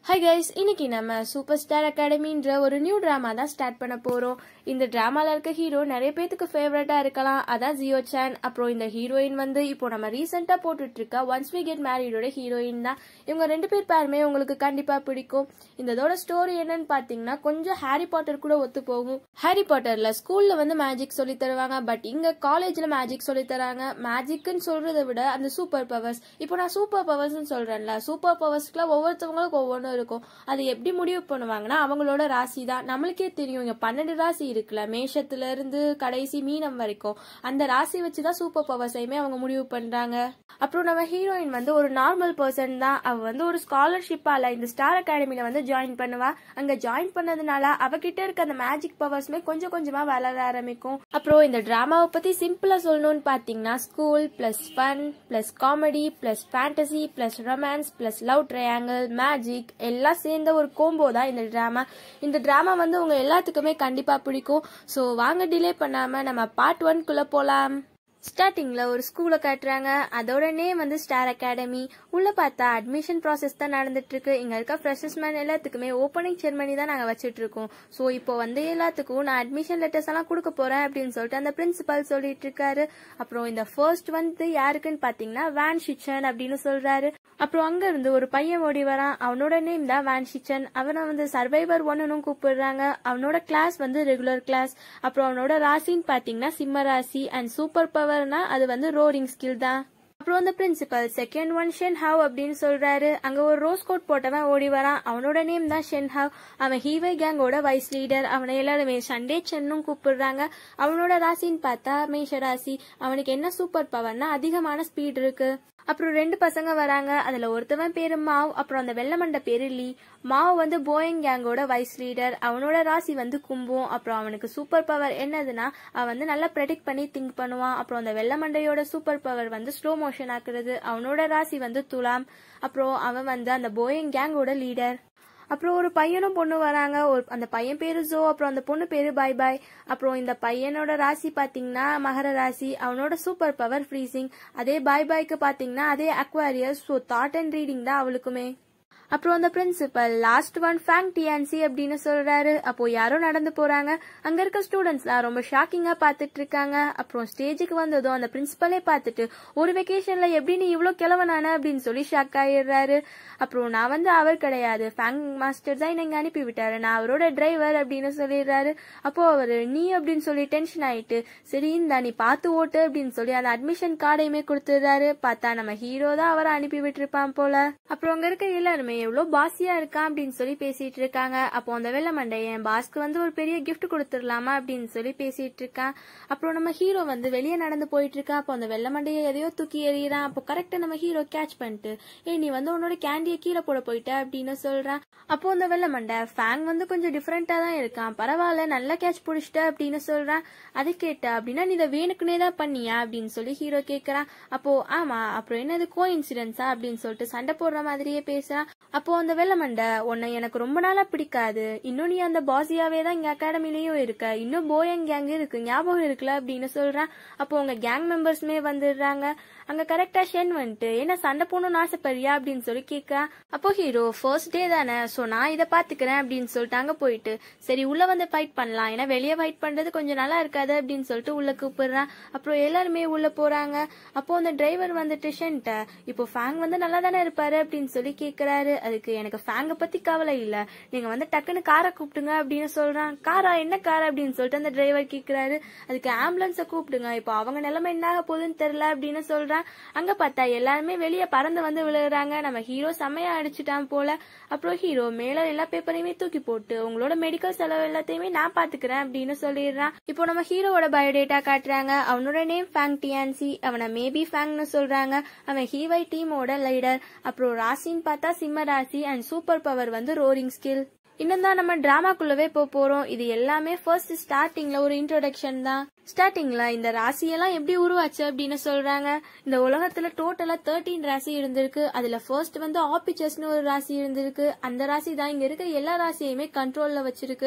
hi guys இன்னைக்கு நம்ம super star அகாடமின்ற ஒரு நியூ ட்ராமா தான் ஸ்டார்ட் பண்ண போறோம் இந்த டிராமால இருக்க ஹீரோ நிறைய பேத்துக்கு ஃபேவரட்டா இருக்கலாம் அதான் ஜியோ சான் அப்புறம் இந்த ஹீரோயின் வந்து இப்போ நம்ம ரீசெண்டா போட்டுட்டு இருக்க ஒன்ஸ் வி கெட் மேரிடோட ஹீரோயின் தான் இவங்க ரெண்டு பேர் பேருமே உங்களுக்கு கண்டிப்பா பிடிக்கும் இந்த இதோட ஸ்டோரி என்னன்னு பாத்தீங்கன்னா கொஞ்சம் ஹாரி பாட்டர் கூட ஒத்து போகும் ஹாரி பாட்டர்ல ஸ்கூல்ல வந்து மேஜிக் சொல்லி தருவாங்க பட் இங்க காலேஜ்ல மேஜிக் சொல்லி தராங்க மேஜிக்னு சொல்றதை விட அந்த சூப்பர் பவர்ஸ் இப்போ நான் சூப்பர் பவர்ஸ்னு சொல்றேன்ல சூப்பர் பவர்ஸ்க்குலாம் ஒவ்வொருத்தவங்களுக்கு ஒவ்வொன்றும் இருக்கும் அது எப்படி முடிவு பண்ணுவாங்கன்னா அவங்களோட ராசி தான் நம்மளுக்கே தெரியும் இங்க பன்னெண்டு ராசி இருக்குல்ல மேஷத்துல இருந்து கடைசி மீனம் வரைக்கும் அந்த ராசி வச்சுதான் சூப்பர் பவர்ஸையுமே அவங்க முடிவு பண்றாங்க அப்புறம் நம்ம ஹீரோயின் வந்து ஒரு நார்மல் பர்சன் தான் அவ வந்து ஒரு ஸ்காலர்ஷிப்பால இந்த ஸ்டார் அகாடமில வந்து ஜாயின் பண்ணுவா அங்க ஜாயின் பண்ணதுனால அவகிட்ட இருக்க அந்த மேஜிக் பவர்ஸ்மே கொஞ்சம் கொஞ்சமா வளர ஆரம்பிக்கும் அப்புறம் இந்த டிராமாவை பத்தி சிம்பிளா சொல்லணும்னு பாத்தீங்கன்னா school plus fun plus comedy plus fantasy plus romance plus love triangle magic எல்லாம் சேர்ந்த ஒரு கோம்போ தான் இந்த டிராமா இந்த டிராமா வந்து உங்க எல்லாத்துக்குமே கண்டிப்பா பிடிக்கும் ஸோ வாங்க டிலே பண்ணாம நம்ம பார்ட் ஒன்குள்ள போலாம் ஸ்டார்டிங்ல ஒரு ஸ்கூலை காட்டுறாங்க அதோட நேம் வந்து ஸ்டார் அகாடமி உள்ள பார்த்தா அட்மிஷன் ப்ராசஸ் தான் நடந்துட்டு இருக்கு இங்க இருக்க ஃப்ரெஷர்ஸ் மேன் எல்லாத்துக்குமே ஓப்பனிங் செரமனி தான் நாங்க வச்சிட்டு இருக்கோம் ஸோ இப்போ வந்து எல்லாத்துக்கும் நான் அட்மிஷன் லெட்டர்ஸ் எல்லாம் கொடுக்க போறேன் அப்படின்னு சொல்லிட்டு அந்த பிரின்சிபல் சொல்லிட்டு இருக்காரு அப்புறம் இந்த ஃபர்ஸ்ட் வந்து யாருக்குன்னு பாத்தீங்கன்னா வேன் ஷிச்சன் அப்படின்னு சொல்றாரு அப்புறம் அங்க இருந்து ஒரு பையன் ஓடி வரான் அவனோட நேம் தான் வேன் ஷிச்சன் அவனை வந்து சர்வைவர் ஒன்னு கூப்பிடுறாங்க அவனோட கிளாஸ் வந்து ரெகுலர் கிளாஸ் அப்புறம் அவனோட ராசின்னு பாத்தீங்கன்னா சிம்ம ராசி அண்ட் சூப்பர் பவர்னா அது வந்து ரோரிங் ஸ்கில் தான் அப்புறம் அந்த principal second one Shen Hao அப்படின்னு சொல்றாரு அங்க ஒரு ரோஸ் கோட் போட்டவன் ஓடி வரான் அவனோட நேம் தான் ஷென் ஹவ் அவன் ஹீவை கேங்கோட வைஸ் லீடர் அவனை எல்லாருமே சண்டே சென்னும் கூப்பிடுறாங்க அவனோட ராசின்னு பார்த்தா மேஷ ராசி அவனுக்கு என்ன சூப்பர் பவர்னா அதிகமான ஸ்பீட் இருக்கு அப்புறம் ரெண்டு பசங்க வராங்க அதுல ஒருத்தவன் பேரு மாவ் அப்புறம் அந்த வெள்ளமண்ட பேரு லீ மாவ் வந்து போயிங் கேங்கோட வைஸ் லீடர் அவனோட ராசி வந்து கும்பம் அப்புறம் அவனுக்கு சூப்பர் பவர் என்னதுன்னா அவன் வந்து நல்லா ப்ரெடிக்ட் பண்ணி திங்க் பண்ணுவான் அப்புறம் அந்த வெள்ளமண்டையோட சூப்பர் பவர் வந்து ஸ்லோ மோஷன் ஆக்குறது அவனோட ராசி வந்து துலாம் அப்புறம் அவன் வந்து அந்த போயிங் கேங்கோட லீடர் அப்புறம் ஒரு பையனும் பொண்ணு வராங்க ஒரு அந்த பையன் பேரு ஜோ அப்புறம் அந்த பொண்ணு பேரு பாய் பாய் அப்புறம் இந்த பையனோட ராசி பாத்தீங்கன்னா மகர ராசி அவனோட சூப்பர் பவர் ஃப்ரீசிங் அதே பாய் பாய்க்கு பாத்தீங்கன்னா அதே Aquarius so that and reading தான் அவளுக்குமே அப்புறம் அந்த பிரின்சிபல் லாஸ்ட் ஒன் ஃபேங் டிஎன்சி அப்படின்னு சொல்றாரு அப்போ யாரோ நடந்து போறாங்க அங்க இருக்க ஸ்டூடெண்ட்ஸ்லாம் ரொம்ப ஷாக்கிங்கா பாத்துட்டு இருக்காங்க அப்புறம் ஸ்டேஜுக்கு வந்ததும் அந்த பிரின்சிபலே பார்த்துட்டு ஒரு வெக்கேஷன்ல எப்படி நீ இவ்வளவு கிளவனான அப்படின்னு சொல்லி ஷாக் ஆயிடுறாரு அப்புறம் நான் வந்து அவர் கிடையாது ஃபேங் மாஸ்டர் தான் என்னை அனுப்பி விட்டாரு நான் அவரோட டிரைவர் அப்படின்னு சொல்லிடுறாரு அப்போ அவர் நீ அப்படின்னு சொல்லி டென்ஷன் ஆயிட்டு சரி இந்தா நீ பார்த்து ஓட்டு அப்படின்னு சொல்லி அந்த அட்மிஷன் கார்டையுமே கொடுத்துடுறாரு பார்த்தா நம்ம ஹீரோ தான் அவரை அனுப்பி விட்டுருப்பான் போல அப்புறம் அங்க இருக்க எல்லாருமே எவ்வளவு பாசியா இருக்கான் அப்படின்னு சொல்லி பேசிட்டு இருக்காங்க அப்போ அந்த வெள்ள மண்டை என் பாஸ்க்கு வந்து ஒரு பெரிய கிஃப்ட் கொடுத்துடலாமா அப்படின்னு சொல்லி பேசிட்டு இருக்கான் அப்புறம் நம்ம ஹீரோ வந்து வெளியே நடந்து போயிட்டு இருக்கா அப்போ அந்த வெள்ள மண்டையை எதையோ தூக்கி எறிகிறான் அப்போ கரெக்டா நம்ம ஹீரோ கேட்ச் பண்ணிட்டு ஏய் நீ வந்து உன்னோட கேண்டியை கீழே போட போயிட்ட அப்படின்னு சொல்றான் அப்போ அந்த வெள்ள மண்டை ஃபேங் வந்து கொஞ்சம் டிஃப்ரெண்டா தான் இருக்கான் பரவாயில்ல நல்லா கேட்ச் பிடிச்சிட்ட அப்படின்னு சொல்றான் அது கேட்ட அப்படின்னா நீ இதை வேணுக்குனே தான் பண்ணியா அப்படின்னு சொல்லி ஹீரோ கேக்குறான் அப்போ ஆமா அப்புறம் என்னது கோ இன்சிடென்ஸா அப்படின்னு சொல்லிட்டு சண்டை போடுற மாதிரியே பேசுறான் அப்போ அந்த வெள்ளமண்டை உன்னை எனக்கு ரொம்ப நாளா பிடிக்காது இன்னும் நீ அந்த பாசியாவே தான் இங்க அகாடமிலயும் இருக்க இன்னும் போயங் கேங் இருக்கு ஞாபகம் இருக்குல்ல அப்படின்னு சொல்றான் அப்போ உங்க கேங் மெம்பர்ஸ்மே வந்துடுறாங்க அங்க கரெக்டா ஷென் வந்துட்டு என்ன சண்டை போகணும்னு ஆசைப்படுறியா அப்படின்னு சொல்லி கேட்கறான் அப்போ ஹீரோ ஃபர்ஸ்ட் டே தானே சோ நான் இதை பாத்துக்கிறேன் அப்படின்னு சொல்லிட்டு அங்க போயிட்டு சரி உள்ள வந்து ஃபைட் பண்ணலாம் ஏன்னா வெளியே ஃபைட் பண்றது கொஞ்சம் நல்லா இருக்காது அப்படின்னு சொல்லிட்டு உள்ள கூப்பிடுறான் அப்புறம் எல்லாருமே உள்ள போறாங்க அப்போ அந்த டிரைவர் வந்துட்டு ஷென்ட்ட இப்போ ஃபேங் வந்து நல்லா தானே இருப்பாரு அப்படின்னு சொல்லி கேக்குறாரு அதுக்கு எனக்கு ஃபேங்க பத்தி கவலை இல்ல நீங்க வந்து டக்குன்னு காரை கூப்பிடுங்க அப்படின்னு சொல்றான் காரா என்ன கார் அப்படின்னு சொல்லிட்டு அந்த டிரைவர் கேக்குறாரு அதுக்கு ஆம்புலன்ஸ கூப்பிடுங்க இப்போ அவங்க நிலைமை என்ன ஆக போகுதுன்னு தெரியல அப்படின்னு சொல்றான் அங்க பார்த்தா எல்லாருமே வெளியே பறந்து வந்து விழுகுறாங்க நம்ம ஹீரோ செம்மையா அடிச்சுட்டான் போல அப்புறம் ஹீரோ மேல எல்லா பேப்பரையுமே தூக்கி போட்டு உங்களோட மெடிக்கல் செலவு எல்லாத்தையுமே நான் பாத்துக்கிறேன் அப்படின்னு சொல்லிடுறான் இப்போ நம்ம ஹீரோவோட பயோடேட்டா காட்டுறாங்க அவனோட நேம் ஃபேங் டியான்சி அவனை மேபி ஃபேங்னு சொல்றாங்க அவன் ஹீவை டீமோட லீடர் அப்புறம் ராசின்னு பார்த்தா சிம்ம ராசி அண்ட் சூப்பர் பவர் வந்து ரோரிங் ஸ்கில் இன்னும் தான் நம்ம டிராமாக்குள்ளவே போக போறோம் இது எல்லாமே ஃபர்ஸ்ட் ஸ்டார்டிங்ல ஒரு இன்ட்ரோடக்ஷன் தான் ஸ்டார்டிங்ல இந்த ராசியெல்லாம் எப்படி உருவாச்சு அப்படின்னு சொல்றாங்க இந்த உலகத்துல டோட்டலா தேர்ட்டீன் ராசி இருந்திருக்கு அதுல ஃபர்ஸ்ட் வந்து ஆபிச்சர்ஸ்னு ஒரு ராசி இருந்திருக்கு அந்த ராசி தான் இங்க இருக்க எல்லா ராசியுமே கண்ட்ரோல்ல வச்சிருக்கு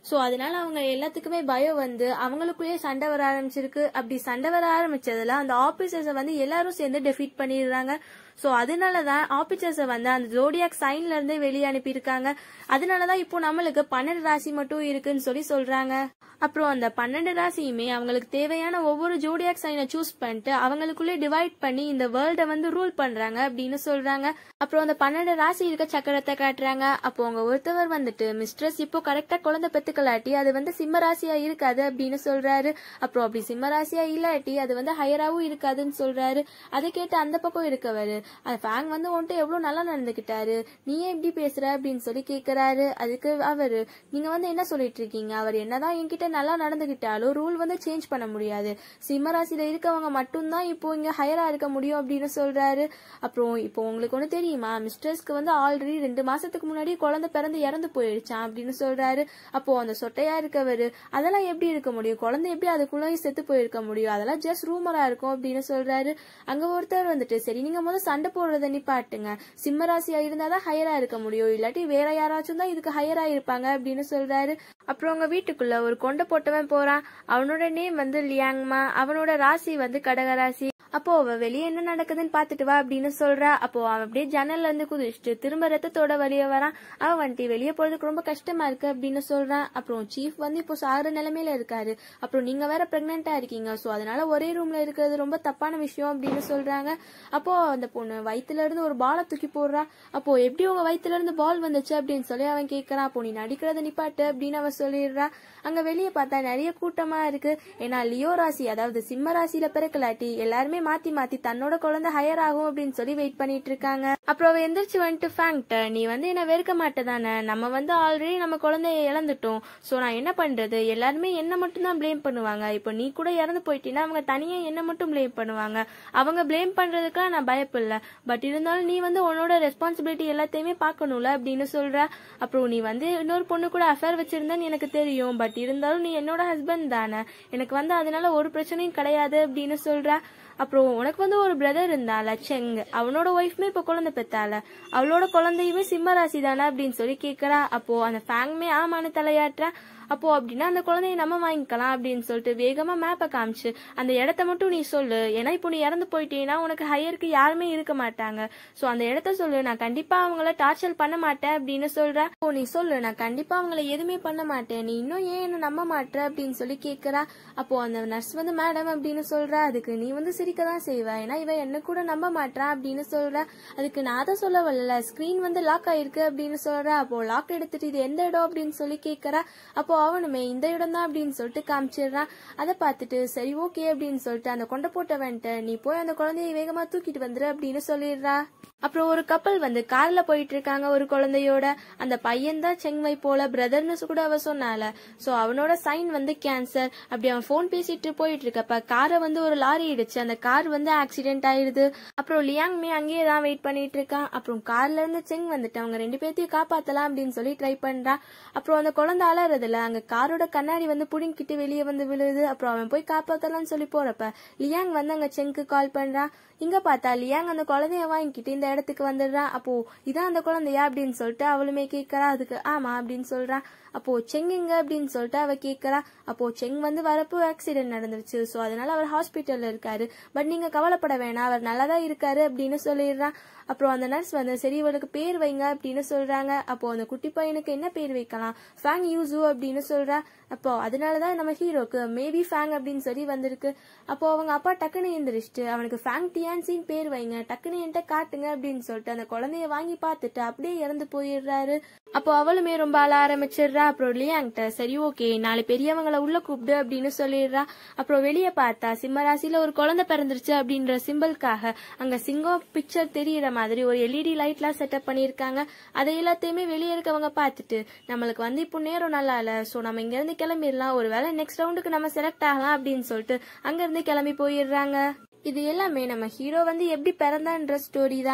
ஸோ அதனால அவங்க எல்லாத்துக்குமே பயம் வந்து அவங்களுக்குள்ளேயே சண்டை வர ஆரம்பிச்சிருக்கு அப்படி சண்டை வர ஆரம்பிச்சதுல அந்த ஆபீசர்ஸை வந்து எல்லாரும் சேர்ந்து டெஃபீட் பண்ணிடுறாங்க ஸோ அதனால தான் ஆபீசர்ஸை வந்து அந்த ஜோடியாக் சைன்ல இருந்தே வெளியே அனுப்பியிருக்காங்க அதனால தான் இப்போ நம்மளுக்கு பன்னெண்டு ராசி மட்டும் இருக்குன்னு சொல்லி சொல்றாங்க அப்புறம் அந்த பன்னெண்டு ராசியுமே அவங்களுக்கு தேவையான ஒவ்வொரு ஜோடியாக் சைனை சூஸ் பண்ணிட்டு அவங்களுக்குள்ளே டிவைட் பண்ணி இந்த வேர்ல்டை வந்து ரூல் பண்றாங்க அப்படின்னு சொல்றாங்க அப்புறம் அந்த பன்னெண்டு ராசி இருக்க சக்கரத்தை காட்டுறாங்க அப்போ அவங்க ஒருத்தவர் வந்துட்டு மிஸ்ட்ரஸ் இப்போ கரெக்டா குழந்தை பெத்துக்கலாட்டி அது வந்து சிம்ம ராசியா இருக்காது அப்படின்னு சொல்றாரு அப்புறம் அப்படி சிம்ம ராசியா இல்லாட்டி அது வந்து ஹையராவும் இருக்காதுன்னு சொல்றாரு அதை கேட்டு அந்த பக்கம் இருக்கவர் அந்த ஃபேங் வந்து உன்ட்டு எவ்வளவு நல்லா நடந்துகிட்டாரு நீ ஏன் இப்படி பேசுற அப்படின்னு சொல்லி கேக்குறாரு அதுக்கு அவரு நீங்க வந்து என்ன சொல்லிட்டு இருக்கீங்க அவர் என்னதான் என்கிட்ட நல்லா நடந்துகிட்டாலும் ரூல் வந்து சேஞ்ச் பண்ண முடியாது சிம்ம ராசியில இருக்கவங்க மட்டும்தான் இப்போ இங்க ஹையரா இருக்க முடியும் அப்படின்னு சொல்றாரு அப்புறம் இப்போ உங்களுக்கு ஒண்ணு தெரியுமா மிஸ்டர்ஸ்க்கு வந்து ஆல்ரெடி ரெண்டு மாசத்துக்கு முன்னாடி குழந்தை பிறந்து இறந்து போயிடுச்சான் அப்படின்னு சொல்றாரு அப்போ அந்த சொட்டையா இருக்கவரு அதெல்லாம் எப்படி இருக்க முடியும் குழந்தை எப்படி அதுக்குள்ளேயும் செத்து போயிருக்க முடியும் அதெல்லாம் ஜஸ்ட் ரூமரா இருக்கும் அப்படின்னு சொல்றாரு அங்க ஒருத்தர் வந்துட்டு சரி நீங்க முதல்ல சண்டை போடுறத நிப்பாட்டுங்க சிம்ம ராசியா இருந்தாதான் ஹையரா இருக்க முடியும் இல்லாட்டி வேற யாராச்சும் தான் இதுக்கு ஹையரா இருப்பாங்க அப்படின்னு சொல்றாரு அப்புறம் அவங்க வீட்டுக்குள்ள ஒரு கொண்டை போட்டவன் போறான் அவனோட நேம் வந்து லியாங்மா அவனோட ராசி வந்து கடகராசி அப்போ அவ வெளியே என்ன நடக்குதுன்னு பாத்துட்டு வா அப்படின்னு சொல்றா அப்போ அவன் அப்படியே ஜன்னல்ல இருந்து குதிச்சுட்டு திரும்ப ரத்தத்தோட வெளியே வரான் அவன் வந்துட்டு வெளியே போறதுக்கு ரொம்ப கஷ்டமா இருக்கு அப்படின்னு சொல்றான் அப்புறம் சீஃப் வந்து இப்போ சாகுற நிலைமையில இருக்காரு அப்புறம் நீங்க வேற பிரெக்னெண்டா இருக்கீங்க சோ அதனால ஒரே ரூம்ல இருக்கிறது ரொம்ப தப்பான விஷயம் அப்படின்னு சொல்றாங்க அப்போ அந்த பொண்ணு வயித்துல இருந்து ஒரு பாலை தூக்கி போடுறா அப்போ எப்படி உங்க வயித்துல இருந்து பால் வந்துச்சு அப்படின்னு சொல்லி அவன் கேக்குறான் அப்போ நீ நடிக்கிறத நிப்பாட்டு அப்படின்னு அவன் சொல்லிடுறா அங்க வெளியே பார்த்தா நிறைய கூட்டமா இருக்கு ஏன்னா லியோ ராசி அதாவது சிம்ம ராசியில பிறக்கலாட்டி எல்லாருமே மாத்தி மாத்தி தன்னோட குழந்தை ஹையர் ஆகும் அப்படின்னு சொல்லி வெயிட் பண்ணிட்டு இருக்காங்க அப்புறம் அவ எந்திரிச்சு வந்துட்டு ஃபேங்க்ட நீ வந்து என்ன வெறுக்க மாட்டேதானே நம்ம வந்து ஆல்ரெடி நம்ம குழந்தைய இழந்துட்டோம் சோ நான் என்ன பண்றது எல்லாருமே என்ன மட்டும் தான் ப்ளேம் பண்ணுவாங்க இப்போ நீ கூட இறந்து போயிட்டீங்கன்னா அவங்க தனியா என்ன மட்டும் ப்ளேம் பண்ணுவாங்க அவங்க ப்ளேம் பண்றதுக்குலாம் நான் பயப்படல பட் இருந்தாலும் நீ வந்து உன்னோட ரெஸ்பான்சிபிலிட்டி எல்லாத்தையுமே பார்க்கணும்ல அப்படின்னு சொல்ற அப்புறம் நீ வந்து இன்னொரு பொண்ணு கூட அஃபேர் வச்சிருந்தேன்னு எனக்கு தெரியும் பட் இருந்தாலும் நீ என்னோட ஹஸ்பண்ட் தானே எனக்கு வந்து அதனால ஒரு பிரச்சனையும் கிடையாது அப்படின்னு சொல்ற அப்புறம் உனக்கு வந்து ஒரு பிரதர் இருந்தால செங் அவனோட ஒய்ஃப்மே இப்ப குழந்தை பெத்தால அவளோட குழந்தையுமே சிம்ம ராசி தானே அப்படின்னு சொல்லி கேக்குறா அப்போ அந்த ஃபேங்மே ஆமான்னு தலையாட்டுற அப்போ அப்படின்னா அந்த குழந்தைய நம்ம வாங்கிக்கலாம் அப்படின்னு சொல்லிட்டு வேகமா மேப்பை காமிச்சு அந்த இடத்த மட்டும் நீ சொல்லு ஏன்னா இப்போ நீ இறந்து போயிட்டீங்கன்னா உனக்கு ஹையருக்கு யாருமே இருக்க மாட்டாங்க சோ அந்த இடத்த சொல்லு நான் கண்டிப்பா அவங்கள டார்ச்சர் பண்ண மாட்டேன் அப்படின்னு சொல்ற ஓ நீ சொல்லு நான் கண்டிப்பா அவங்கள எதுவுமே பண்ண மாட்டேன் நீ இன்னும் ஏன் என்ன நம்ப மாட்ற அப்படின்னு சொல்லி கேக்குறா அப்போ அந்த நர்ஸ் வந்து மேடம் அப்படின்னு சொல்ற அதுக்கு நீ வந்து சிரிக்க தான் செய்வ ஏன்னா இவ என்ன கூட நம்ப மாட்டா அப்படின்னு சொல்ற அதுக்கு நான் அதை சொல்ல வரல ஸ்கிரீன் வந்து லாக் ஆயிருக்கு அப்படின்னு சொல்ற அப்போ லாக் எடுத்துட்டு இது எந்த இடம் அப்படின்னு சொல்லி கேக்குறா அப்போ அவனுமே இந்த இடம் தான் அப்படின்னு சொல்லிட்டு காமிச்சிடுறான் அதை பார்த்துட்டு சரி ஓகே அப்படின்னு சொல்லிட்டு அந்த கொண்டை போட்டவன்ட்ட நீ போய் அந்த குழந்தைய வேகமா தூக்கிட்டு வந்துரு அப்படின்னு சொல்லிடுறா அப்புறம் ஒரு கப்பல் வந்து கார்ல போயிட்டு இருக்காங்க ஒரு குழந்தையோட அந்த பையன் தான் செங்வை போல பிரதர்னு கூட அவ சொன்னால சோ அவனோட சைன் வந்து கேன்சர் அப்படி அவன் போன் பேசிட்டு போயிட்டு இருக்கப்ப காரை வந்து ஒரு லாரி இடிச்சு அந்த கார் வந்து ஆக்சிடென்ட் ஆயிடுது அப்புறம் லியாங்மே அங்கேயே தான் வெயிட் பண்ணிட்டு இருக்கான் அப்புறம் கார்ல இருந்து செங் வந்துட்டு அவங்க ரெண்டு பேர்த்தையும் காப்பாத்தலாம் அப்படின்னு சொல்லி ட்ரை பண்றான் அப்புறம் அந்த குழந்தை அலறதுல அங்க காரோட கண்ணாடி வந்து புடிங்கிட்டு வெளியே வந்து விழுது அப்புறம் அவன் போய் காப்பாத்தலாம்னு சொல்லி போறப்ப லியாங் வந்து அங்க செங்க்கு கால் பண்றான் இங்க பார்த்தா லியாங் அந்த குழந்தைய வாங்கிக்கிட்டு இந்த இடத்துக்கு வந்துடுறான் அப்போ இதான் அந்த குழந்தையா அப்படின்னு சொல்லிட்டு அவளுமே கேட்கறா அதுக்கு ஆமா அப்படின்னு சொல்றான் அப்போ செங் எங்க அப்படின்னு சொல்லிட்டு அவ கேட்கறா அப்போ செங் வந்து வரப்போ ஆக்சிடென்ட் நடந்துருச்சு ஸோ அதனால அவர் ஹாஸ்பிட்டல்ல இருக்காரு பட் நீங்க கவலைப்பட வேணாம் அவர் நல்லாதான் தான் இருக்காரு அப்படின்னு சொல்லிடுறான் அப்புறம் அந்த நர்ஸ் வந்து சரி இவளுக்கு பேர் வைங்க அப்படின்னு சொல்றாங்க அப்போ அந்த குட்டி பையனுக்கு என்ன பேர் வைக்கலாம் ஃபேங் யூசு அப்படின்னு சொல்றா அப்போ அதனாலதான் நம்ம ஹீரோக்கு மேபி ஃபேங் அப்படின்னு சொல்லி வந்திருக்கு அப்போ அவங்க அப்பா டக்குன்னு எந்திரிச்சிட்டு அவனுக்கு ஃபேங் டியான்சின்னு பேர் வைங்க டக்குன்னு என்கிட்ட காட்டுங்க அப்படின்னு சொல்லிட்டு அந்த குழந்தைய வாங்கி பார்த்துட்டு அப்படியே இறந்து போயிடுறாரு அப்போ அவளுமே ரொம்ப அழ ஆரம்பிச்சிடுறா அப்புறம் லியாங்கிட்ட சரி ஓகே நாலு பெரியவங்கள உள்ள கூப்பிடு அப்படின்னு சொல்லிடுறா அப்புறம் வெளியே பார்த்தா சிம்மராசியில ஒரு குழந்தை பிறந்துருச்சு அப்படின்ற சிம்பிள்காக அங்க சிங்கம் பிக்சர் தெரியற மாதிரி ஒரு எல்இடி லைட்லாம் செட்டப் பண்ணியிருக்காங்க அதை எல்லாத்தையுமே வெளியே இருக்கவங்க பார்த்துட்டு நம்மளுக்கு வந்து இப்போ நேரம் நல்லா இல்ல ஸோ நம்ம இங்க இருந்து கிளம்பிடலாம் ஒருவேளை நெக்ஸ்ட் ரவுண்டுக்கு நம்ம செலக்ட் ஆகலாம் அப்படின்னு சொல்லிட்டு அங்க இருந்து கிளம்பி போயிடுறாங்க இது எல்லாமே நம்ம ஹீரோ வந்து எப்படி பிறந்தான்ற ஸ்டோரி தான்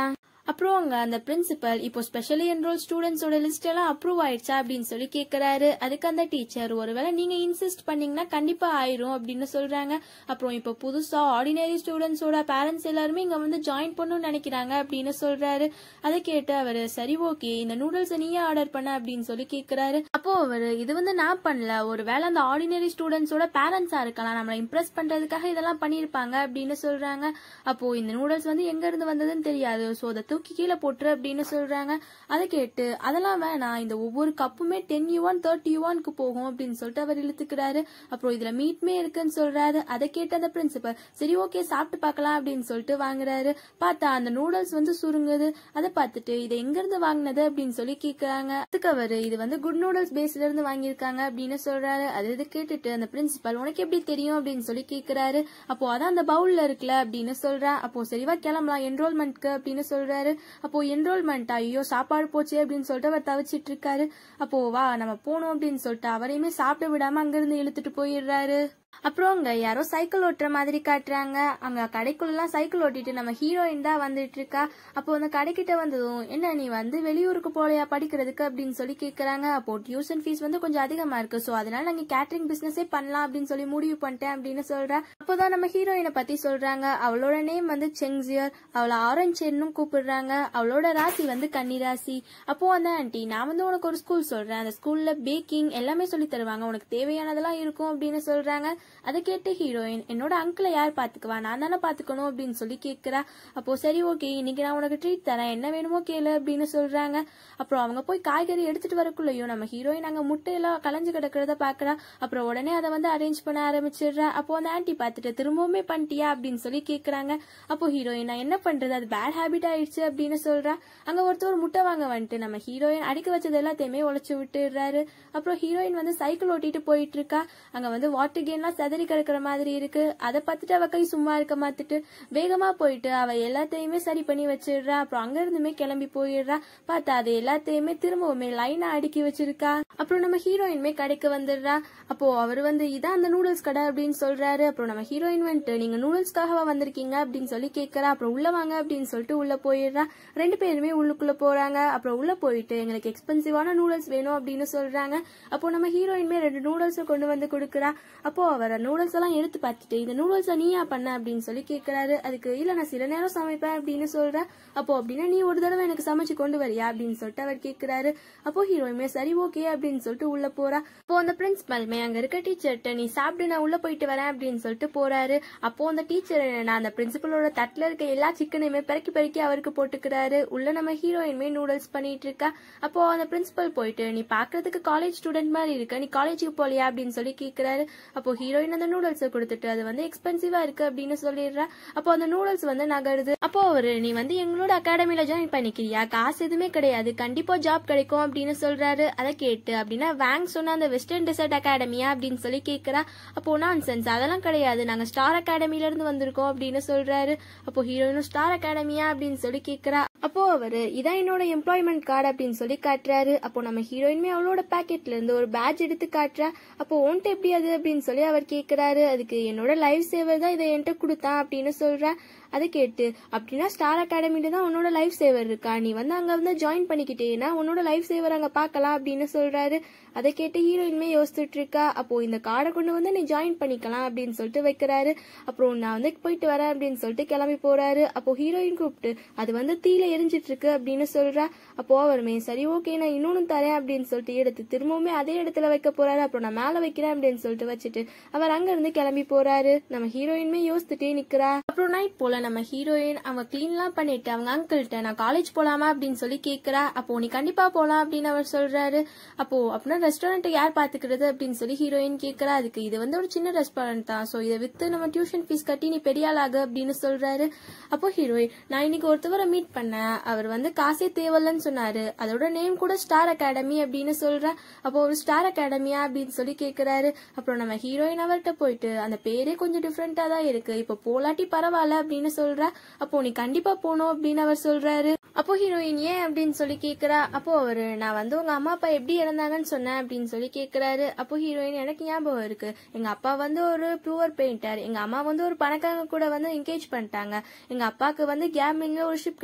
அப்புறம் அங்க அந்த பிரின்சிபல் இப்போ ஸ்பெஷலி என்ரோல் ஸ்டூடெண்ட்ஸோட லிஸ்ட் எல்லாம் அப்ரூவ் ஆயிடுச்சா அப்படின்னு சொல்லி கேக்குறாரு அதுக்கு அந்த டீச்சர் ஒருவேளை நீங்க இன்சிஸ்ட் பண்ணீங்கன்னா கண்டிப்பா ஆயிரும் அப்படின்னு சொல்றாங்க அப்புறம் இப்போ புதுசா ஆர்டினரி ஸ்டூடெண்ட்ஸோட பேரண்ட்ஸ் எல்லாருமே இங்க வந்து ஜாயின் பண்ணணும்னு நினைக்கிறாங்க அப்படின்னு சொல்றாரு அதை கேட்டு அவரு சரி ஓகே இந்த நூடுல்ஸ் நீயே ஆர்டர் பண்ண அப்படின்னு சொல்லி கேக்குறாரு அப்போ அவரு இது வந்து நான் பண்ணல ஒருவேளை அந்த ஆர்டினரி ஸ்டூடெண்ட்ஸோட பேரண்ட்ஸா இருக்கலாம் நம்மளை இம்ப்ரெஸ் பண்றதுக்காக இதெல்லாம் பண்ணிருப்பாங்க அப்படின்னு சொல்றாங்க அப்போ இந்த நூடுல்ஸ் வந்து எங்க இருந்து வந்ததுன்னு தெரியாது சோ அதை தூக்கி கீழே போட்டுரு அப்படின்னு சொல்றாங்க அதை கேட்டு அதெல்லாம் வேணாம் இந்த ஒவ்வொரு கப்புமே டென் யூவான் தேர்ட்டி யூவானுக்கு போகும் அப்படின்னு சொல்லிட்டு அவர் இழுத்துக்கிறாரு அப்புறம் இதுல மீட்மே இருக்குன்னு சொல்றாரு அதை கேட்டு அந்த பிரின்சிபல் சரி ஓகே சாப்பிட்டு பார்க்கலாம் அப்படின்னு சொல்லிட்டு வாங்குறாரு பார்த்தா அந்த நூடுல்ஸ் வந்து சுருங்குது அதை பார்த்துட்டு இதை எங்க இருந்து வாங்கினது அப்படின்னு சொல்லி கேக்குறாங்க அதுக்கு அவரு இது வந்து குட் நூடுல்ஸ் பேஸ்ல இருந்து வாங்கியிருக்காங்க அப்படின்னு சொல்றாரு அது இது கேட்டுட்டு அந்த பிரின்சிபல் உனக்கு எப்படி தெரியும் அப்படின்னு சொல்லி கேக்குறாரு அப்போ அதான் அந்த பவுல்ல இருக்குல்ல அப்படின்னு சொல்றா அப்போ சரிவா கிளம்பலாம் என்ரோல்மெண்ட்க்கு அப்படின்னு சொல்றாரு அப்போ என்ரோல்மெண்ட் ஐயோ சாப்பாடு போச்சு அப்படின்னு சொல்லிட்டு அவர் தவிச்சிட்டு இருக்காரு அப்போ வா நம்ம போனோம் அப்படின்னு சொல்லிட்டு அவரையுமே சாப்பிட விடாம அங்கிருந்து இழுத்துட்டு போயிடுறாரு அப்புறம் அங்க யாரோ சைக்கிள் ஓட்டுற மாதிரி காட்டுறாங்க அங்க கடைக்குள்ளலாம் சைக்கிள் ஓட்டிட்டு நம்ம ஹீரோயின் தான் வந்துட்டு இருக்கா அப்போ அந்த கடைக்கிட்ட வந்ததும் என்ன நீ வந்து வெளியூருக்கு போலையா படிக்கிறதுக்கு அப்படின்னு சொல்லி கேக்குறாங்க அப்போ டியூஷன் ஃபீஸ் வந்து கொஞ்சம் அதிகமா இருக்கு சோ அதனால நாங்க கேட்டரிங் பிசினஸே பண்ணலாம் அப்படின்னு சொல்லி முடிவு பண்ணிட்டேன் அப்படின்னு சொல்றா அப்போதான் நம்ம ஹீரோயினை பத்தி சொல்றாங்க அவளோட நேம் வந்து செங்ஸியர் அவளை ஆரஞ்சு கூப்பிடுறாங்க அவளோட ராசி வந்து கன்னி ராசி அப்போ அந்த ஆன்ட்டி நான் வந்து உனக்கு ஒரு ஸ்கூல் சொல்றேன் அந்த ஸ்கூல்ல பேக்கிங் எல்லாமே சொல்லி தருவாங்க உனக்கு தேவையானதெல்லாம் இருக்கும் அப்படின்னு சொல்றாங்க அதை கேட்டு ஹீரோயின் என்னோட அங்கிளை யார் பாத்துக்குவா நான் தானே பாத்துக்கணும் அப்படின்னு சொல்லி கேக்குறா அப்போ சரி ஓகே இன்னைக்கு நான் உனக்கு ட்ரீட் தரேன் என்ன வேணுமோ கேளு அப்படின்னு சொல்றாங்க அப்புறம் அவங்க போய் காய்கறி எடுத்துட்டு வரக்குள்ளயும் நம்ம ஹீரோயின் அங்க முட்டையெல்லாம் கலைஞ்சு கிடக்கிறத பாக்குறா அப்புறம் உடனே அதை வந்து அரேஞ்ச் பண்ண ஆரம்பிச்சிடுறா அப்போ அந்த ஆன்ட்டி பார்த்துட்டு திரும்பவுமே பண்ணிட்டியா அப்படின்னு சொல்லி கேக்குறாங்க அப்போ ஹீரோயின் நான் என்ன பண்றது அது பேட் ஹேபிட் ஆயிடுச்சு அப்படின்னு சொல்றா அங்க ஒருத்தர் முட்டை வாங்க வந்துட்டு நம்ம ஹீரோயின் அடிக்க வச்சது எல்லாத்தையுமே உழைச்சு விட்டுடுறாரு அப்புறம் ஹீரோயின் வந்து சைக்கிள் ஓட்டிட்டு போயிட்டு இருக்கா அங்க வந்து வாட்டர் கேன்லாம் செதறி கிடக்குற மாதிரி இருக்கு அதை பார்த்துட்டு அவ கை சும்மா இருக்க மாத்துட்டு வேகமா போயிட்டு அவ எல்லாத்தையுமே சரி பண்ணி வச்சிடுறா அப்புறம் அங்க இருந்துமே கிளம்பி போயிடுறா பார்த்தா அது எல்லாத்தையுமே திரும்பவுமே லைனா அடுக்கி வச்சிருக்கா அப்புறம் நம்ம ஹீரோயின்மே கடைக்கு வந்துடுறா அப்போ அவர் வந்து இதான் அந்த நூடுல்ஸ் கடை அப்படின்னு சொல்றாரு அப்புறம் நம்ம ஹீரோயின் வந்துட்டு நீங்க நூடுல்ஸ்க்காகவா வந்திருக்கீங்க அப்படின்னு சொல்லி கேட்கறா அப்புறம் உள்ள வாங்க அப்படின்னு சொல்லிட்டு உள்ள போயிடுறா ரெண்டு பேருமே உள்ளுக்குள்ள போறாங்க அப்புறம் உள்ள போயிட்டு எங்களுக்கு எக்ஸ்பென்சிவான நூடுல்ஸ் வேணும் அப்படின்னு சொல்றாங்க அப்போ நம்ம ஹீரோயின்மே ரெண்டு நூடுல்ஸ் கொண்டு வந்து கொடுக்குறா அப்போ அவர் நூடுல்ஸ் எல்லாம் எடுத்து பார்த்துட்டு இந்த நூடுல்ஸை நீயா பண்ண அப்படின்னு சொல்லி கேட்கறாரு அதுக்கு இல்ல நான் சில நேரம் சமைப்பேன் அப்படின்னு சொல்றேன் அப்போ அப்படின்னா நீ ஒரு தடவை எனக்கு சமைச்சு கொண்டு வரியா அப்படின்னு சொல்லிட்டு அவர் கேட்கிறாரு அப்போ ஹீரோயின்மே சரி ஓகே அப்படின்னு சொல்லிட்டு உள்ள போறா அப்போ அந்த பிரின்சிபல்மே அங்க இருக்க டீச்சர்கிட்ட நீ சாப்பிட்டு நான் உள்ள போயிட்டு வரேன் அப்படின்னு சொல்லிட்டு போறாரு அப்போ அந்த டீச்சர் நான் அந்த பிரின்சிபலோட தட்டுல இருக்க எல்லா சிக்கனையுமே பெருக்கி பெருக்கி அவருக்கு போட்டுக்கிறாரு உள்ள நம்ம ஹீரோயின்மே நூடுல்ஸ் பண்ணிட்டு இருக்கா அப்போ அந்த பிரின்சிபல் போயிட்டு நீ பாக்குறதுக்கு காலேஜ் ஸ்டூடெண்ட் மாதிரி இருக்க நீ காலேஜுக்கு போலியா அப்படின்னு சொல்லி கேக்குறாரு அப்போ ஹீரோயின் அந்த நூடுல்ஸை கொடுத்துட்டு அது வந்து எக்ஸ்பென்சிவா இருக்கு அப்படின்னு சொல்லிடுறா அப்போ அந்த நூடுல்ஸ் வந்து நகருது அப்போ அவரு நீ வந்து எங்களோட அகாடமில ஜாயின் பண்ணிக்கிறியா காசு எதுவுமே கிடையாது கண்டிப்பா ஜாப் கிடைக்கும் அப்படின்னு சொல்றாரு அதை கேட்டு அப்படின்னா வேங் சொன்ன அந்த வெஸ்டர்ன் டெசர்ட் அகாடமியா அப்படின்னு சொல்லி கேக்குறா அப்போ நான் சென்ஸ் அதெல்லாம் கிடையாது நாங்க ஸ்டார் அகாடமில இருந்து வந்திருக்கோம் அப்படின்னு சொல்றாரு அப்போ ஹீரோயினும் ஸ்டார் அகாடமியா அப்படின்னு சொல்லி கேக்குறா அப்போ அவரு இதான் என்னோட எம்ப்ளாய்மெண்ட் கார்டு அப்படின்னு சொல்லி காட்டுறாரு அப்போ நம்ம ஹீரோயினுமே அவளோட பாக்கெட்ல இருந்து ஒரு பேட்ச் எடுத்து காட்டுறா அப்போ உன்ட்ட எப்படி அது அப்படின்னு சொல்லி அவர் கேக்குறாரு அதுக்கு என்னோட லைஃப் சேவர் தான் இதை என்கிட்ட கொடுத்தான் அப்படின்னு சொல்றா அதை கேட்டு அப்படின்னா ஸ்டார் அகாடமில தான் உன்னோட லைஃப் சேவர் இருக்கா நீ வந்து அங்க வந்து ஜாயின் பண்ணிக்கிட்டேன்னா உன்னோட லைஃப் சேவர் அங்க பார்க்கலாம் அப்படின்னு சொல்றாரு அதை கேட்டு ஹீரோயின்மே யோசிச்சுட்டு இருக்கா அப்போ இந்த கார்டை கொண்டு வந்து நீ ஜாயின் பண்ணிக்கலாம் அப்படின்னு சொல்லிட்டு வைக்கிறாரு அப்புறம் நான் வந்து போயிட்டு வரேன் அப்படின்னு சொல்லிட்டு கிளம்பி போறாரு அப்போ ஹீரோயின் கூப்பிட்டு அது வந்து தீல எரிஞ்சிட்டு இருக்கு அப்படின்னு சொல்றா அப்போ அவருமே சரி ஓகே நான் இன்னொன்னு தரேன் அப்படின்னு சொல்லிட்டு எடுத்து திரும்பவுமே அதே இடத்துல வைக்க போறாரு அப்புறம் நான் மேல வைக்கிறேன் அப்படின்னு சொல்லிட்டு வச்சுட்டு அவர் அங்க இருந்து கிளம்பி போறாரு நம்ம ஹீரோயின்மே யோசிச்சுட்டே நிக்கிறா அப்புறம் நைட் போல நம்ம ஹீரோயின் அவங்க கிளீன்லாம் பண்ணிட்டு அவங்க அங்கிள்கிட்ட நான் காலேஜ் போலாமா அப்படின்னு சொல்லி கேக்குறா அப்போ நீ கண்டிப்பா போலாம் அப்படின்னு அவர் சொல்றாரு அப்போ அப்படின்னா ரெஸ்டாரண்ட் யார் பாத்துக்கிறது அப்படின்னு சொல்லி ஹீரோயின் கேக்குறா அதுக்கு இது வந்து ஒரு சின்ன ரெஸ்டாரண்ட் தான் சோ இதை வித்து நம்ம டியூஷன் ஃபீஸ் கட்டி நீ பெரிய ஆள் ஆகு அப்படின்னு சொல்றாரு அப்போ ஹீரோயின் நான் இன்னைக்கு ஒருத்தவரை மீட் பண்ணேன் அவர் வந்து காசே தேவையில்லன்னு சொன்னாரு அதோட நேம் கூட ஸ்டார் அகாடமி அப்படின்னு சொல்றேன் அப்போ ஒரு ஸ்டார் அகாடமியா அப்படின்னு சொல்லி கேக்குறாரு அப்புறம் நம்ம ஹீரோயின் அவர்கிட்ட போயிட்டு அந்த பேரே கொஞ்சம் டிஃப்ரெண்டா தான் இருக்கு இப்போ போலாட்டி பரவாயில்ல அப்படின்னு சொல்ற அப்போ நீ கண்டிப்பா போகணும் அப்படின்னு அவர் சொல்றாரு அப்போ ஹீரோயின் ஏன் அப்படின்னு சொல்லி கேக்குறா அப்போ அவரு நான் வந்து உங்க அம்மா அப்பா எப்படி இறந்தாங்கன்னு சொன்னேன் அப்படின்னு சொல்லி கேக்குறாரு அப்போ ஹீரோயின் எனக்கு ஞாபகம் இருக்கு எங்க அப்பா வந்து ஒரு ப்ளூவர் பெயிண்டர் எங்க அம்மா வந்து ஒரு பணக்காரங்க கூட வந்து என்கேஜ் பண்ணிட்டாங்க எங்க அப்பாவுக்கு வந்து கேம்பிங்ல ஒரு ஷிப் கிடைச்சிச்சு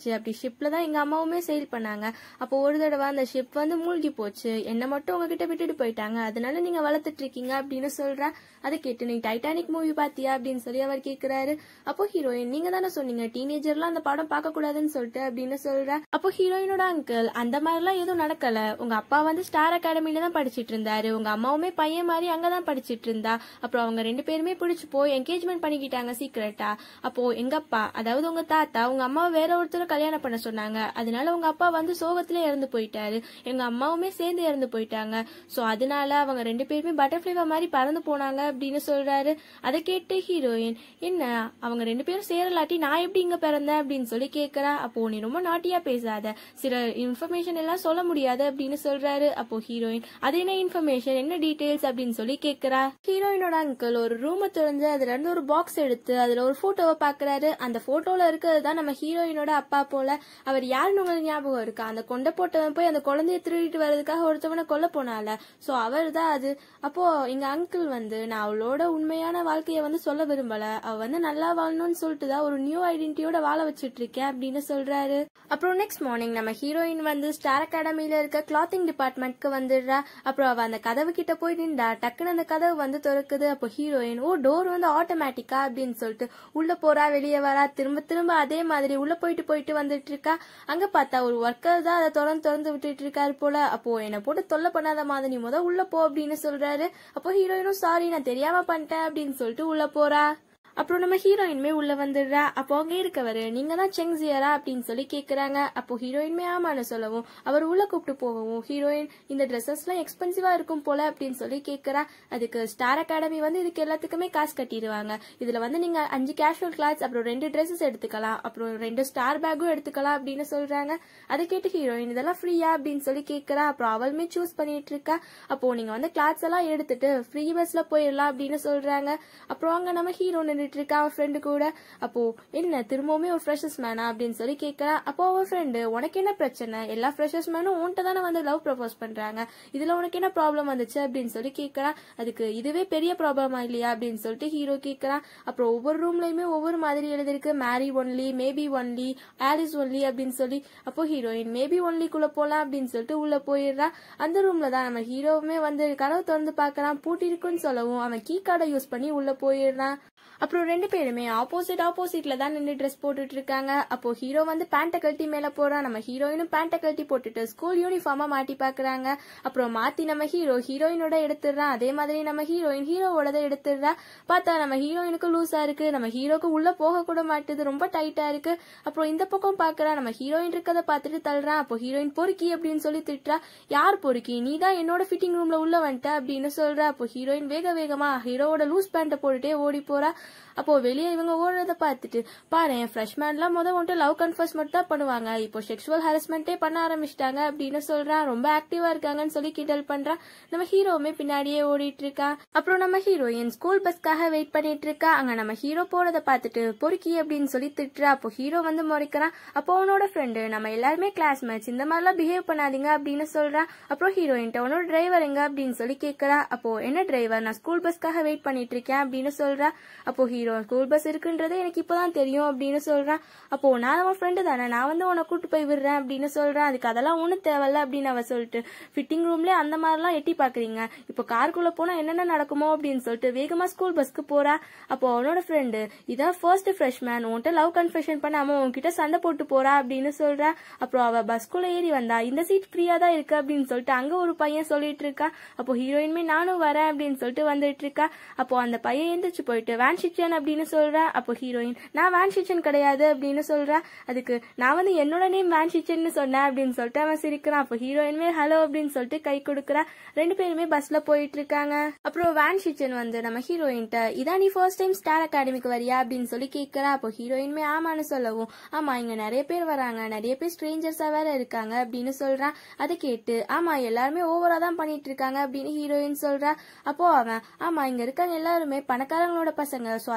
ஆச்சு அப்படி ஷிப்ல தான் எங்க அம்மாவுமே செயில் பண்ணாங்க அப்போ ஒரு தடவை அந்த ஷிப் வந்து மூழ்கி போச்சு என்ன மட்டும் உங்ககிட்ட விட்டுட்டு போயிட்டாங்க அதனால நீங்க வளர்த்துட்டு இருக்கீங்க அப்படின்னு சொல்றா அதை கேட்டு நீ டைட்டானிக் மூவி பாத்தியா அப்படின்னு சொல்லி அவர் கேக்குறாரு அப்போ ஹீரோயின் நீங்க தானே சொன்னீங்க டீனேஜர்லாம் அந்த படம் பார்க்க கூடாதுன்னு சொல்லிட்டு அப்படின்னு சொல்ற அப்போ ஹீரோயினோட அங்கிள் அந்த மாதிரிலாம் எதுவும் நடக்கல உங்க அப்பா வந்து ஸ்டார் அகாடமில தான் படிச்சிட்டு இருந்தாரு உங்க அம்மாவுமே பையன் மாதிரி அங்கதான் படிச்சிட்டு இருந்தா அப்புறம் அவங்க ரெண்டு பேருமே பிடிச்சு போய் என்கேஜ்மெண்ட் பண்ணிக்கிட்டாங்க சீக்கிரட்டா அப்போ எங்க அப்பா அதாவது உங்க தாத்தா உங்க அம்மாவை வேற ஒருத்தர் கல்யாணம் பண்ண சொன்னாங்க அதனால உங்க அப்பா வந்து சோகத்திலே இறந்து போயிட்டாரு எங்க அம்மாவுமே சேர்ந்து இறந்து போயிட்டாங்க சோ அதனால அவங்க ரெண்டு பேருமே பட்டர்ஃபிளைவா மாதிரி பறந்து போனாங்க அப்படின்னு சொல்றாரு அதை கேட்டு ஹீரோயின் என்ன அவங்க ரெண்டு பேரும் சேரலாட்டி நான் எப்படி இங்க பிறந்தேன் அப்படின்னு சொல்லி கேக்குறா அப்போ நீ ரொம்ப நாட்டியா பேசாத சில இன்ஃபர்மேஷன் எல்லாம் சொல்ல முடியாது அப்படின்னு சொல்றாரு அப்போ ஹீரோயின் அது என்ன இன்ஃபர்மேஷன் என்ன டீடைல்ஸ் அப்படின்னு சொல்லி கேக்குறா ஹீரோயினோட அங்கிள் ஒரு ரூமை திறந்து அதுல இருந்து ஒரு பாக்ஸ் எடுத்து அதுல ஒரு போட்டோவை பாக்குறாரு அந்த போட்டோல இருக்கிறது தான் நம்ம ஹீரோயினோட அப்பா போல அவர் யாருன்னு உங்களுக்கு ஞாபகம் இருக்கா அந்த கொண்ட போட்டவன் போய் அந்த குழந்தைய திருடிட்டு வர்றதுக்காக ஒருத்தவனை கொல்ல போனால சோ அவர் தான் அது அப்போ எங்க அங்கிள் வந்து நான் அவளோட உண்மையான வாழ்க்கைய வந்து சொல்ல விரும்பல அவ வந்து நல்லா வாழணும்னு சொல்லிட்டு தான் ஒரு நியூ ஐடென்டிட்டியோட வாழ வச்சிட்டு இருக்கேன் அப்படின்னு சொல்றாரு அப்புறம் நெக்ஸ்ட் மார்னிங் நம்ம ஹீரோயின் வந்து ஸ்டார் அகாடமில இருக்க கிளாத்திங் டிபார்ட்மெண்ட்க்கு வந்துடுறா அப்புறம் அவ அந்த கதவு கிட்ட போய் நின்றா டக்குன்னு அந்த கதவு வந்து திறக்குது அப்போ ஹீரோயின் ஓ டோர் வந்து ஆட்டோமேட்டிக்கா அப்படின்னு சொல்லிட்டு உள்ள போறா வெளியே வரா திரும்ப திரும்ப அதே மாதிரி உள்ள போயிட்டு போயிட்டு வந்துட்டு இருக்கா அங்க பார்த்தா ஒரு ஒர்க்கர் தான் அதை திறந்து திறந்து விட்டுட்டு இருக்காரு போல அப்போ என்னை போட்டு தொல்லை பண்ணாத மாதிரி நீ முத உள்ள போ அப்படின்னு சொல்றாரு அப்போ ஹீரோயினும் சாரி நான் தெரியாம பண்ணிட்டேன் அப்படின்னு சொல்லிட்டு உள்ள போறா அப்புறம் நம்ம ஹீரோயின்மே உள்ள வந்துடுறா அப்போ அங்க இருக்கவரு நீங்க தான் செங்ஸியரா அப்படின்னு சொல்லி கேக்குறாங்க அப்போ ஹீரோயின்மே ஆமான்னு சொல்லவும் அவர் உள்ள கூப்பிட்டு போகவும் ஹீரோயின் இந்த ட்ரெஸ்ஸஸ் எல்லாம் எக்ஸ்பென்சிவா இருக்கும் போல அப்படின்னு சொல்லி கேக்குறா அதுக்கு ஸ்டார் அகாடமி வந்து இதுக்கு எல்லாத்துக்குமே காசு கட்டிடுவாங்க இதுல வந்து நீங்க அஞ்சு கேஷுவல் கிளாத்ஸ் அப்புறம் ரெண்டு ட்ரெஸ்ஸஸ் எடுத்துக்கலாம் அப்புறம் ரெண்டு ஸ்டார் பேக்கும் எடுத்துக்கலாம் அப்படின்னு சொல்றாங்க அதை கேட்டு ஹீரோயின் இதெல்லாம் ஃப்ரீயா அப்படின்னு சொல்லி கேக்குறா அப்புறம் அவளுமே சூஸ் பண்ணிட்டு இருக்கா அப்போ நீங்க வந்து கிளாத்ஸ் எல்லாம் எடுத்துட்டு ஃப்ரீ பஸ்ல போயிடலாம் அப்படின்னு சொல்றாங்க அப்புறம் அங்க நம்ம ஹீரோ நின்றுட்டு இருக்கா அவன் ஃப்ரெண்டு கூட அப்போ என்ன திரும்பவுமே ஒரு ஃப்ரெஷர்ஸ் மேனா அப்படின்னு சொல்லி கேட்கறா அப்போ அவன் ஃப்ரெண்டு உனக்கு என்ன பிரச்சனை எல்லா ஃப்ரெஷர்ஸ் மேனும் உன்கிட்ட தானே வந்து லவ் ப்ரப்போஸ் பண்றாங்க இதுல உனக்கு என்ன ப்ராப்ளம் வந்துச்சு அப்படின்னு சொல்லி கேட்கறா அதுக்கு இதுவே பெரிய ப்ராப்ளமா இல்லையா அப்படின்னு சொல்லிட்டு ஹீரோ கேட்கறான் அப்புறம் ஒவ்வொரு ரூம்லயுமே ஒவ்வொரு மாதிரி எழுதிருக்கு Mary only maybe only Alice only அப்படின்னு சொல்லி அப்போ ஹீரோயின் மேபி ஒன்லிக்குள்ள போலாம் அப்படின்னு சொல்லிட்டு உள்ள போயிடுறா அந்த ரூம்ல தான் நம்ம ஹீரோவுமே வந்து கதவு திறந்து பார்க்கறான் பூட்டி இருக்குன்னு சொல்லவும் அவன் கீ கார்டை யூஸ் பண்ணி உள்ள போயிடுறான் அப்புறம் ரெண்டு பேருமே ஆப்போசிட் ஆப்போசிட்ல தான் நின்று ட்ரெஸ் போட்டுட்டு இருக்காங்க அப்போ ஹீரோ வந்து பேண்ட்டை கழட்டி மேல போறான் நம்ம ஹீரோயினும் பேண்ட்டை கழட்டி போட்டுட்டு ஸ்கூல் யூனிஃபார்மா மாட்டி பாக்குறாங்க அப்புறம் மாத்தி நம்ம ஹீரோ ஹீரோயினோட எடுத்துடுறான் அதே மாதிரி நம்ம ஹீரோயின் ஹீரோவோடத எடுத்துடுறா பார்த்தா நம்ம ஹீரோயினுக்கு லூஸா இருக்கு நம்ம ஹீரோக்கு உள்ள போக கூட மாட்டுது ரொம்ப டைட்டா இருக்கு அப்புறம் இந்த பக்கம் பாக்குறா நம்ம ஹீரோயின் இருக்கதை பார்த்துட்டு தள்ளுறான் அப்போ ஹீரோயின் பொறுக்கி அப்படின்னு சொல்லி திட்டுறா யார் பொறுக்கி நீ தான் என்னோட ஃபிட்டிங் ரூம்ல உள்ள வந்துட்ட அப்படின்னு சொல்ற அப்போ ஹீரோயின் வேக வேகமா ஹீரோவோட லூஸ் பேண்ட்டை போட்டுட்டே ஓடி போறா அப்போ வெளியே இவங்க ஓடுறத பார்த்துட்டு பாரு ஃப்ரெஷ்மேன்லாம் முத வந்துட்டு லவ் கன்ஃபர்ஸ் மட்டும் தான் பண்ணுவாங்க இப்போ செக்ஷுவல் ஹாரஸ்மெண்ட்டே பண்ண ஆரம்பிச்சிட்டாங்க அப்படின்னு சொல்றான் ரொம்ப ஆக்டிவா இருக்காங்கன்னு சொல்லி கிண்டல் பண்றான் நம்ம ஹீரோவுமே பின்னாடியே ஓடிட்டு இருக்கா அப்புறம் நம்ம ஹீரோயின் ஸ்கூல் பஸ்க்காக வெயிட் பண்ணிட்டு இருக்கா அங்க நம்ம ஹீரோ போறத பார்த்துட்டு பொறுக்கி அப்படின்னு சொல்லி திட்டுறா அப்போ ஹீரோ வந்து முறைக்கிறான் அப்போ அவனோட ஃப்ரெண்டு நம்ம எல்லாருமே கிளாஸ்மேட்ஸ் இந்த மாதிரிலாம் பிஹேவ் பண்ணாதீங்க அப்படின்னு சொல்றான் அப்புறம் ஹீரோயின்ட்ட உன்னோட டிரைவர் எங்க அப்படின்னு சொல்லி கேட்கறா அப்போ என்ன டிரைவர் நான் ஸ்கூல் பஸ்க்காக வெயிட் பண்ணிட்டு இருக்கேன் அப்படின்னு சொல்றா அப்போ ஹீரோ ஸ்கூல் பஸ் இருக்குன்றது எனக்கு இப்போதான் தெரியும் அப்படின்னு சொல்றான் அப்போ நான் அவன் ஃப்ரெண்டு தானே நான் வந்து உன்னை கூட்டு போய் விடுறேன் அப்படின்னு சொல்றேன் அதுக்கு அதெல்லாம் ஒன்றும் தேவையில்ல அப்படின்னு அவ சொல்லிட்டு ஃபிட்டிங் ரூம்ல அந்த மாதிரிலாம் எட்டி பாக்குறீங்க இப்போ காருக்குள்ள போனா என்னென்ன நடக்குமோ அப்படின்னு சொல்லிட்டு வேகமா ஸ்கூல் பஸ்க்கு போறா அப்போ அவனோட ஃப்ரெண்டு இதான் ஃபர்ஸ்ட் ஃப்ரெஷ்மேன் உன்கிட்ட லவ் கன்ஃபெஷன் பண்ணாம உன்கிட்ட சண்டை போட்டு போறா அப்படின்னு சொல்றா அப்புறம் அவ பஸ்குள்ள ஏறி வந்தா இந்த சீட் ஃப்ரீயா தான் இருக்கு அப்படின்னு சொல்லிட்டு அங்க ஒரு பையன் சொல்லிட்டு இருக்கா அப்போ ஹீரோயின்மே நானும் வரேன் அப்படின்னு சொல்லிட்டு வந்துட்டு இருக்கா அப்போ அந்த பையன் எந்திரிச்சு போயிட்டு வேன் ஷிச்சன் அப்படின்னு சொல்றா அப்போ ஹீரோயின் நான் வேன் ஷிச்சன் கிடையாது அப்படின்னு சொல்றா அதுக்கு நான் வந்து என்னோட நேம் வேன் ஷிச்சன்னு சொன்னேன் அப்படின்னு சொல்லிட்டு அவன் சிரிக்கிறான் அப்போ ஹீரோயின்மே ஹலோ அப்படின்னு சொல்லிட்டு கை கொடுக்குறா ரெண்டு பேருமே பஸ்ல போயிட்டு இருக்காங்க அப்புறம் வேன் ஷிச்சன் வந்து நம்ம ஹீரோயின்ட்ட இதான் நீ ஃபர்ஸ்ட் டைம் ஸ்டார் அகாடமிக்கு வரியா அப்படின்னு சொல்லி கேட்கறா அப்போ ஹீரோயின்மே ஆமான்னு சொல்லவும் ஆமா இங்க நிறைய பேர் வராங்க நிறைய பேர் ஸ்ட்ரேஞ்சர்ஸா வேற இருக்காங்க அப்படின்னு சொல்றான் அதை கேட்டு ஆமா எல்லாருமே ஓவரா தான் பண்ணிட்டு இருக்காங்க அப்படின்னு ஹீரோயின் சொல்றா அப்போ அவன் ஆமா இங்க இருக்காங்க எல்லாருமே பணக்காரங்களோட பசங்க சோ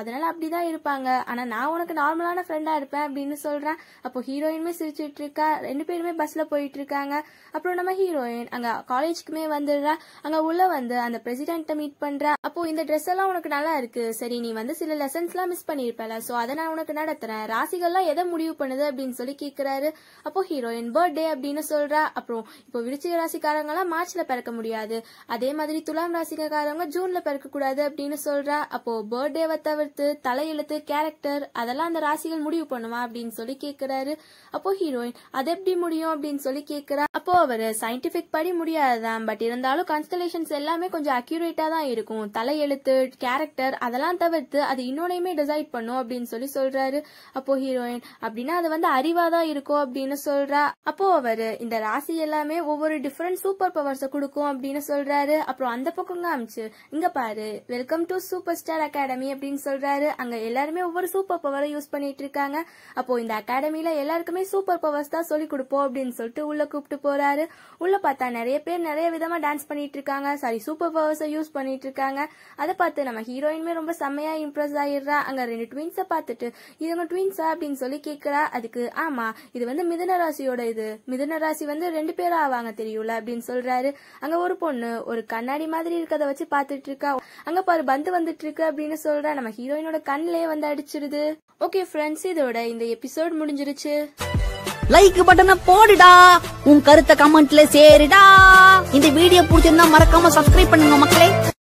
அதனால அப்படிதான் இருப்பாங்க ஆனா நான் உனக்கு நார்மலான ஃப்ரெண்டா இருப்பேன் அப்படின்னு சொல்றேன் அப்போ ஹீரோயினுமே சிரிச்சிட்டு இருக்கா ரெண்டு பேருமே பஸ்ல போயிட்டு இருக்காங்க அப்புறம் நம்ம ஹீரோயின் அங்க காலேஜ்க்குமே வந்துடுறா அங்க உள்ள வந்து அந்த பிரசிடென்ட்டை மீட் பண்றா அப்போ இந்த ட்ரெஸ் எல்லாம் உனக்கு நல்லா இருக்கு சரி நீ வந்து சில லெசன்ஸ் எல்லாம் மிஸ் பண்ணிருப்பல சோ அதை நான் உனக்கு நடத்துறேன் ராசிகள்லாம் எதை முடிவு பண்ணுது அப்படின்னு சொல்லி கேக்குறாரு அப்போ ஹீரோயின் பர்த்டே அப்படின்னு சொல்றா அப்புறம் இப்போ விருச்சிக ராசிக்காரங்க எல்லாம் மார்ச்ல பிறக்க முடியாது அதே மாதிரி துலாம் ராசிக்காரங்க ஜூன்ல பிறக்க கூடாது அப்படின்னு சொல்றா அப்போ பர்த்டேவை தவிர்த்து தலையெழுத்து கேரக்டர் அதெல்லாம் அந்த ராசிகள் முடிவு பண்ணுவா அப்படின்னு சொல்லி கேக்குறாரு அப்போ ஹீரோயின் அது எப்படி முடியும் அப்படின்னு சொல்லி கேக்குறா அப்போ அவரு சயின்டிபிக் படி முடியாதுதான் பட் இருந்தாலும் கான்ஸ்டலேஷன்ஸ் எல்லாமே கொஞ்சம் அக்யூரேட்டா தான் இருக்கும் தலையெழுத்து கேரக்டர் அதெல்லாம் தவிர்த்து அது இன்னொன்னையுமே டிசைட் பண்ணும் அப்படின்னு சொல்லி சொல்றாரு அப்போ ஹீரோயின் அப்படின்னா அது வந்து அறிவா தான் இருக்கும் அப்படின்னு சொல்றா அப்போ அவரு இந்த ராசி எல்லாமே ஒவ்வொரு டிஃபரெண்ட் சூப்பர் பவர்ஸ கொடுக்கும் அப்படின்னு சொல்றாரு அப்புறம் அந்த பக்கம் காமிச்சு இங்க பாரு welcome to super star academy அப்படின்னு சொல்றாரு அங்க எல்லாருமே ஒவ்வொரு சூப்பர் பவரை யூஸ் பண்ணிட்டு இருக்காங்க அப்போ இந்த அகாடமில எல்லாருக்குமே சூப்பர் பவர்ஸ் தான் சொல்லி கொடுப்போம் அப்படின்னு சொல்லிட்டு உள்ள கூப்பிட்டு போறாரு உள்ள பார்த்தா நிறைய பேர் நிறைய விதமா டான்ஸ் பண்ணிட்டு இருக்காங்க சாரி சூப்பர் பவர்ஸை யூஸ் பண்ணிட்டு இருக்காங்க அதை பார்த்து நம்ம ஹீரோயின்மே ரொம்ப செம்மையா இம்ப்ரெஸ் ஆயிடுறா அங்க ரெண்டு ட்வின்ஸை பார்த்துட்டு இவங்க ட்வின்ஸா அப்படின்னு சொல்லி கேக்குறா அதுக்கு ஆமா இது வந்து மிதுன ராசியோட இது மிதுன ராசி வந்து ரெண்டு பேரும் ஆவாங்க தெரியும்ல அப்படின்னு சொல்றாரு அங்க ஒரு பொண்ணு ஒரு கண்ணாடி மாதிரி இருக்கத வச்சு பார்த்துட்டு இருக்கா அங்க பாரு பந்து வந்துட்டு இருக்கு அப்படின்னு சொல்றா நம்ம ஹீரோயினோட கண்ணிலே வந்து அடிச்சிருது ஓகே ஃப்ரெண்ட்ஸ் இதோட இந்த எபிசோட் முடிஞ்சிருச்சு லைக் பட்டனை போடுடா உன் கருத்தை கமெண்ட்ல சேருடா இந்த வீடியோ பிடிச்சிருந்தா மறக்காம சப்ஸ்கிரைப் பண்ணுங்க மக்களே